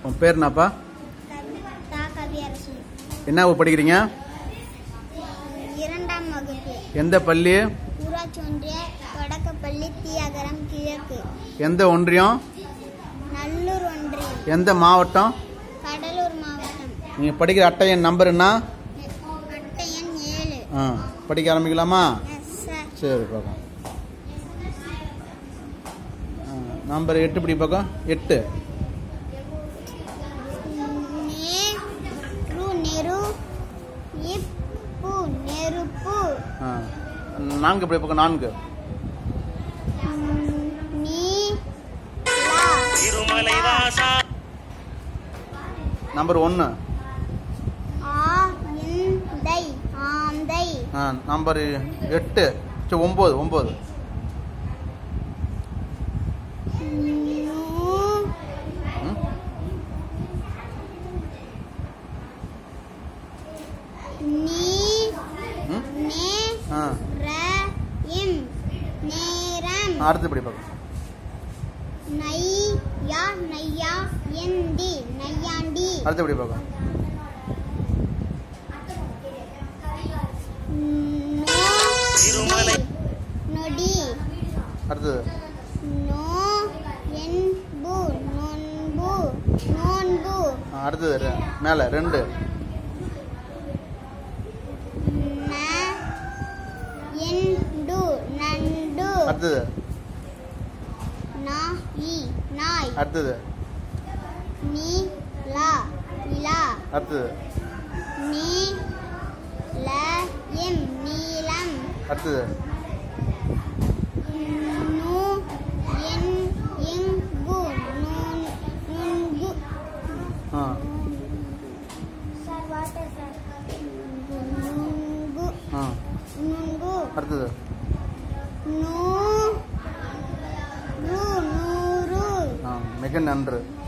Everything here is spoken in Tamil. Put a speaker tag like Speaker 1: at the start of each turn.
Speaker 1: உன் பேர் என்னப்பா
Speaker 2: தா கவியரசு
Speaker 1: என்ன வகுப்பு படிக்கிறீங்க
Speaker 2: இரண்டாம் வகுப்பு
Speaker 1: எந்த பள்ளி
Speaker 2: ஊராட்சி ஒன்றிய தொடக்கப்பள்ளி தியாகரம் கிழக்கு
Speaker 1: எந்த ஒன்றியம்
Speaker 2: நல்லூர் ஒன்றியம்
Speaker 1: எந்த மாவட்டம்
Speaker 2: கடலூர் மாவட்டம்
Speaker 1: நீங்கள் படிக்கிற அட்டை எண் நம்பர் என்ன
Speaker 2: அட்டை எண் ஏழு
Speaker 1: ஆ படிக்க ஆரம்பிக்கலாமா
Speaker 2: எஸ் சார்
Speaker 1: சரி பார்க்கலாம் நம்பர் எட்டு படி பக்கம் எட்டு
Speaker 2: நெரு நெரு இப்பு நெருப்பு
Speaker 1: ஆ நான்கு படி பக்கம் நான்கு
Speaker 2: நீ லா
Speaker 3: திருமலை வாசா
Speaker 1: நம்பர் ஒன்று
Speaker 2: ஆ இந்தை ஆந்தை
Speaker 1: ஆ நம்பர் எட்டு சரி ஒம்பது ஒம்பது
Speaker 2: நூ
Speaker 1: ம்
Speaker 2: நீ
Speaker 1: ம்
Speaker 2: நே
Speaker 1: ஆ
Speaker 2: ர இம் நேரம்
Speaker 1: அடுத்து படி பக்கம்
Speaker 2: நையா நையா எந்தி நையாண்டி
Speaker 1: அடுத்து படி பக்கம்
Speaker 2: நோ
Speaker 3: திருமலை.
Speaker 2: நொடி
Speaker 1: அடுத்தது
Speaker 2: நோ என்பு நொன்பு நோன்பு
Speaker 1: ஆ, அடுத்தது ரெ- மேலே ரெண்டு
Speaker 2: ந எண்டு நண்டு
Speaker 1: அடுத்தது
Speaker 2: நாய் நாய்
Speaker 1: அடுத்தது
Speaker 2: நீ லா இலா
Speaker 1: அடுத்தது
Speaker 2: நீ ல எம் நீலம்
Speaker 1: அடுத்தது
Speaker 2: நு என் இங்கு நுன் நுங்கு
Speaker 1: ஆ
Speaker 2: சார் வாட்டர் சார் நுங்கு
Speaker 1: ஆ
Speaker 2: நுங்கு
Speaker 1: அடுத்தது
Speaker 2: நூ ரு நூறு
Speaker 1: ஆ மிக நன்று